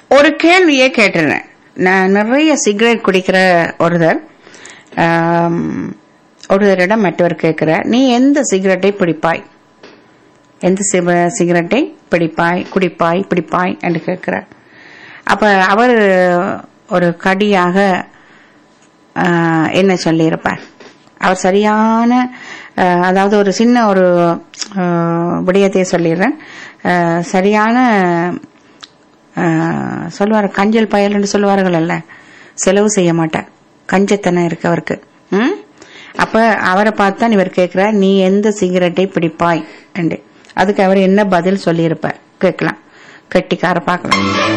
ஒரு கேள்வியே கேட்டுறேன் நான் நிறைய சிகரெட் குடிக்கிற ஒருத்தர் ஆம், ஒருத்தரிடம் மற்றவர் கேட்கிற நீ எந்த சிகரெட்டை பிடிப்பாய் எந்த சிவ- சிகரெட்டை பிடிப்பாய் குடிப்பாய் பிடிப்பாய் என்று கேட்கிறார் அப்ப அவர் ஒரு கடியாக ஆஹ், என்ன சொல்லியிருப்பார் அவர் சரியான ஆஹ், அதாவது ஒரு சின்ன ஒரு ஆஹ், விடயத்தை சொல்லிடுறேன் ஆஹ், சரியான ஆஹ், சொல்லுவார் கஞ்சல் பயல் என்று சொல்லுவார்கள் அல்ல செலவு செய்ய மாட்டார் கஞ்சத்தனம் இருக்கு அவருக்கு ம்? அப்ப அவரை பார்த்தான் இவர் கேட்கிறார் நீ எந்த சிகரெட்டை பிடிப்பாய் என்று அதுக்கு அவர் என்ன பதில் சொல்லியிருப்பார் கேட்கலாம் கெட்டிக்கார பார்க்கலாம்